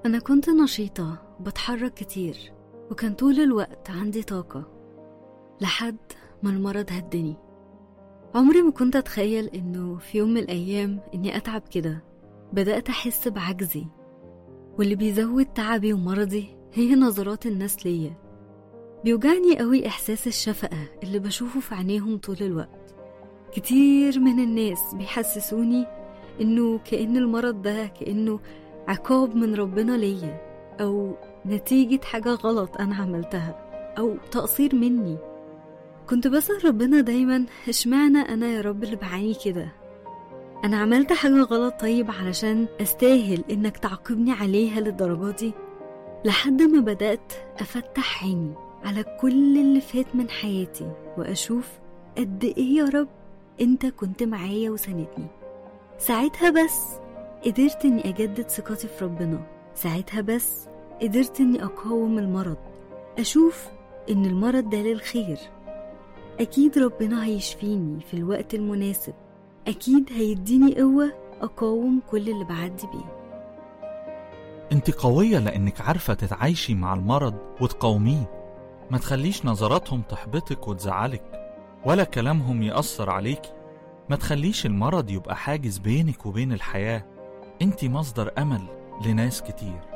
أنا كنت نشيطة وبتحرك كتير وكان طول الوقت عندي طاقة لحد ما المرض هدني عمري ما كنت أتخيل إنه في يوم من الأيام إني أتعب كده بدأت أحس بعجزي واللي بيزود تعبي ومرضي هي نظرات الناس ليا بيوجعني قوي إحساس الشفقة اللي بشوفه في عينيهم طول الوقت كتير من الناس بيحسسوني إنه كأن المرض ده كأنه عقاب من ربنا ليا أو نتيجة حاجة غلط أنا عملتها أو تقصير مني كنت بسأل ربنا دايما اشمعنى أنا يا رب اللي بعاني كده أنا عملت حاجة غلط طيب علشان أستاهل إنك تعاقبني عليها للدرجة دي لحد ما بدأت أفتح عيني على كل اللي فات من حياتي وأشوف قد إيه يا رب أنت كنت معايا وساندني ساعتها بس قدرت إني أجدد ثقتي في ربنا ساعتها بس قدرت إني أقاوم المرض أشوف إن المرض ده للخير أكيد ربنا هيشفيني في الوقت المناسب أكيد هيديني قوة أقاوم كل اللي بعدي بيه انت قوية لانك عارفة تتعايشي مع المرض وتقاوميه ما تخليش نظراتهم تحبطك وتزعلك ولا كلامهم يأثر عليكي ما تخليش المرض يبقى حاجز بينك وبين الحياة انت مصدر أمل لناس كتير